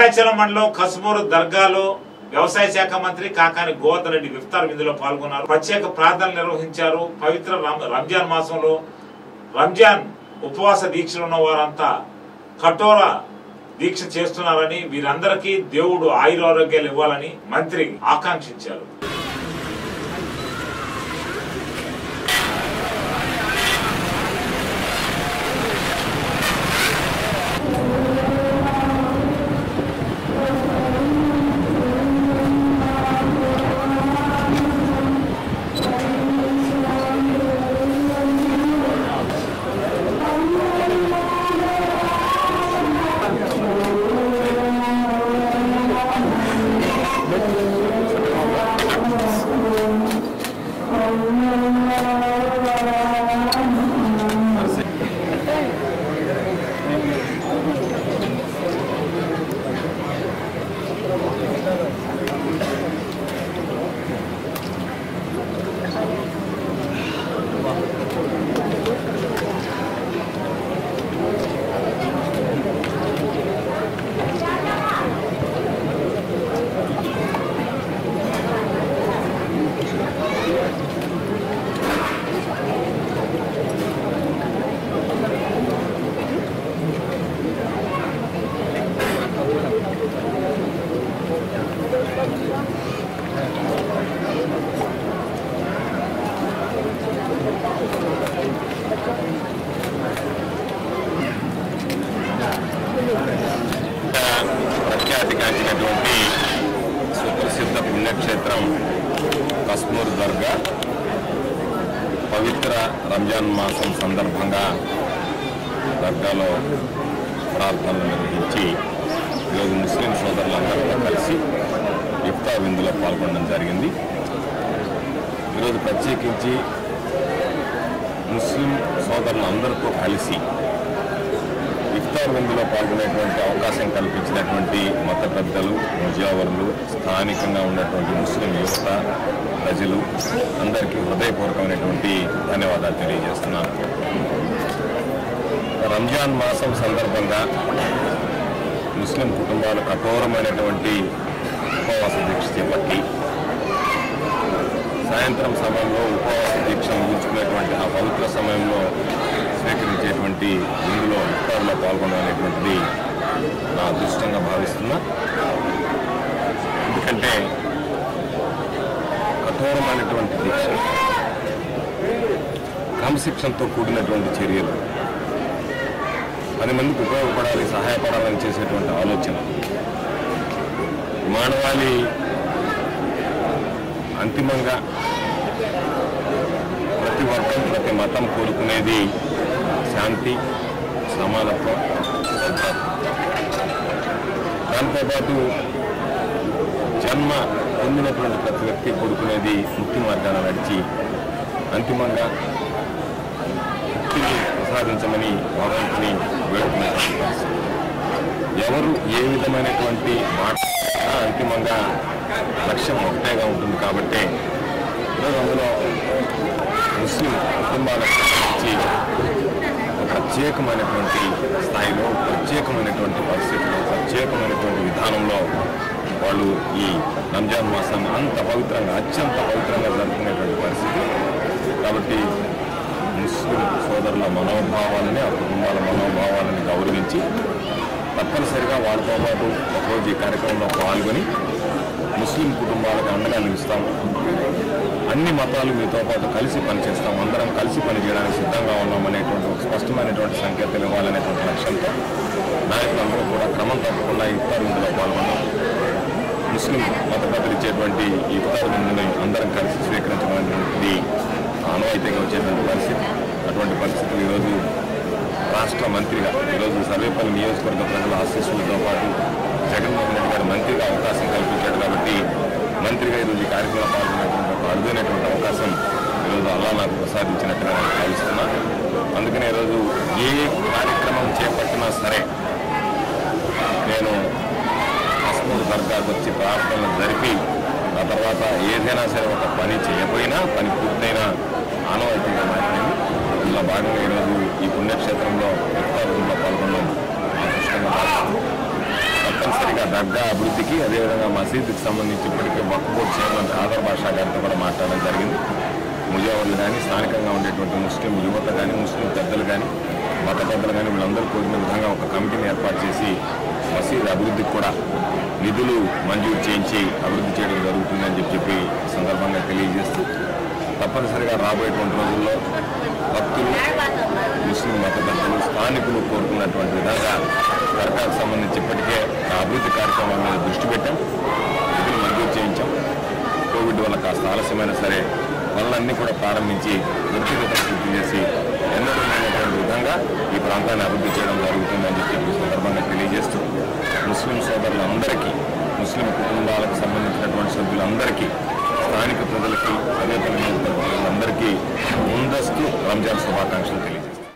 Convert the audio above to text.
భద్రాచలం మండలం కసుమూరు దర్గాలో వ్యవసాయ శాఖ మంత్రి కాకాని గోవర్ధన్ రెడ్డి ఇఫ్తార్ విందులో పాల్గొన్నారు ప్రత్యేక ప్రార్థనలు నిర్వహించారు పవిత్ర రం- రంజాన్ మాసంలో రంజాన్ ఉపవాస దీక్షలు ఉన్న వారంతా కఠోర దీక్ష చేస్తున్నారని వీరందరికీ దేవుడు ఆయురారోగ్యాలు ఇవ్వాలని మంత్రి ఆకాంక్షించారు ప్రఖ్యాతిగాంచినటువంటి సుప్రసిద్ధ పుణ్యక్షేత్రం కస్మూర్ దర్గా పవిత్ర రంజాన్ మాసం సందర్భంగా దర్గాలో ప్రార్థనలు నిర్వహించి ఈరోజు ముస్లిం సోదరులందరితో కలిసి ఇఫ్తార్ విందులో పాల్గొనడం జరిగింది ఈరోజు ప్రత్యేకించి ముస్లిం సోదరులందరితో కలిసి ఇఫ్తార్ విందులో పాల్గొనేటువంటి అవకాశం కల్పించినటువంటి మత పెద్దలు ముజావరులు స్థానికంగా ఉన్నటువంటి ముస్లిం యువత ప్రజలు అందరికీ హృదయపూర్వకమైనటువంటి ధన్యవాదాలు తెలియజేస్తున్నాను రంజాన్ మాసం సందర్భంగా ముస్లిం కుటుంబాలు కఠోరమైనటువంటి ఉపవాస దీక్ష చేపట్టి సాయంత్రం సమయంలో ఉపవాస దీక్ష ముగించుకునేటువంటి ఆ పవిత్ర సమయంలో స్వీకరించేటువంటి ఇందులో ఇఫ్తార్లో పాల్గొనడం అనేటువంటిది నా అదృష్టంగా భావిస్తున్నా ఎందుకంటే కఠోరమైనటువంటి దీక్ష క్రమశిక్షణతో కూడినటువంటి చర్యలు పది మందికి ఉపయోగపడాలి సహాయపడాలని చేసేటువంటి ఆలోచన మానవాళి అంతిమంగా ప్రతి వర్గం ప్రతి మతం కోరుకునేది శాంతి సమానత్వం సౌభాగ్యం దాంతోపాటు జన్మ పొందినటువంటి ప్రతి వ్యక్తి కోరుకునేది ముక్తి మార్గాన నడిచి అంతిమంగా ముక్తిని ప్రసాదించమని భగవంతుని వేడుకునేటువంటి పరిస్థితి ఎవరు ఏ విధమైనటువంటి మాట చేసినా అంతిమంగా లక్ష్యం ఒకటేగా ఉంటుంది కాబట్టి ఈరోజు అందులో ముస్లిం కుటుంబాలకు సంబంధించి ఒక ప్రత్యేకమైనటువంటి స్థాయిలో ప్రత్యేకమైనటువంటి పరిస్థితుల్లో ప్రత్యేకమైనటువంటి విధానంలో వాళ్ళు ఈ రంజాన్ మాసాన్ని అంత పవిత్రంగా అత్యంత పవిత్రంగా జరుపుకునేటువంటి పరిస్థితి కాబట్టి ముస్లిం సోదరుల మనోభావాలని ఆ కుటుంబాల మనోభావాలని గౌరవించి తప్పనిసరిగా వాళ్ళతో పాటు ఒకరోజు ఈ కార్యక్రమంలో పాల్గొని ముస్లిం కుటుంబాలకు అండగా నిలుస్తాం అన్ని మతాలు మీతో పాటు కలిసి పనిచేస్తాం అందరం కలిసి పనిచేయడానికి సిద్ధంగా ఉన్నాం అనేటువంటి ఒక స్పష్టమైనటువంటి సంకేతాలు ఇవ్వాలనేటువంటి లక్ష్యంతో నాయకులందరూ కూడా క్రమం తప్పకుండా ఇఫ్తార్ విందులో పాల్గొన్నాం ముస్లిం మత పెద్దలు ఇచ్చేటువంటి ఈ ఇఫ్తార్ విందుని అందరం కలిసి స్వీకరించడానికి ఆనవాయితీగా వచ్చేటువంటి పరిస్థితి అటువంటి పరిస్థితులు ఈరోజు రాష్ట్ర మంత్రిగా ఈరోజు సర్వేపల్లి నియోజకవర్గ ప్రజల ఆశీస్సులతో పాటు జగన్మోహన్ రెడ్డి గారు మంత్రిగా అవకాశం కల్పించాడు కాబట్టి మంత్రిగా ఈరోజు ఈ కార్యక్రమంలో పాల్గొనేటువంటి ఒక అరుదైనటువంటి అవకాశం ఈరోజు అల్లా నాకు ప్రసాదించినట్టుగా నేను భావిస్తున్నా అందుకనే ఈరోజు ఏ కార్యక్రమం చేపట్టినా సరే నేను కస్మూర్ దర్గాకు వచ్చి ప్రార్థనలు జరిపి ఆ తర్వాత ఏదైనా సరే ఒక పని చేయకపోయినా పని పూర్తయినా ఆనవాయితీగా మారిపోయింది ఇలా భాగంగా ఈరోజు ఈ పుణ్యక్షేత్రంలో ఇఫ్తార్లో పాల్గొన్నాం అదృష్టంగా భావిస్తున్నాం. తప్పనిసరిగా దర్గా అభివృద్ధికి అదేవిధంగా మసీదుకి సంబంధించి ఇప్పటికే వక్ఫ్ బోర్డు చైర్మన్ ఆదర్ బాషా గారితో కూడా మాట్లాడడం జరిగింది ముజావర్లు కానీ స్థానికంగా ఉండేటువంటి ముస్లిం యువత కానీ ముస్లిం పెద్దలు కానీ మత పెద్దలు కానీ వీళ్ళందరూ కోరిన విధంగా ఒక కమిటీని ఏర్పాటు చేసి మసీద్ అభివృద్ధికి కూడా నిధులు మంజూరు చేయించి అభివృద్ధి చేయడం జరుగుతుందని చెప్పి చెప్పి ఈ సందర్భంగా తెలియజేస్తూ తప్పనిసరిగా రాబోయేటువంటి రోజుల్లో భక్తులు ముస్లిం మత పెద్దలు స్థానికులు కోరుకున్నటువంటి విధంగా దర్గాకు సంబంధించి ఇప్పటికే ఆ అభివృద్ధి కార్యక్రమాల మీద దృష్టి పెట్టాం నిధులు మంజూరు చేయించాం కోవిడ్ వల్ల కాస్త ఆలస్యమైనా సరే పనులన్నీ కూడా ప్రారంభించి త్వరితగతిన పూర్తి చేసి ఎన్నడూ లేనటువంటి విధంగా ఈ ప్రాంతాన్ని అభివృద్ధి చేయడం జరుగుతుందని చెప్పి ఈ సందర్భంగా తెలియజేస్తూ ముస్లిం సోదరులందరికీ ముస్లిం కుటుంబాలకు సంబంధించినటువంటి సభ్యులందరికీ స్థానిక ప్రజలకి సమీప నియోజకవర్గాలందరికీ ముందస్తు రంజాన్ శుభాకాంక్షలు తెలియజేస్తాను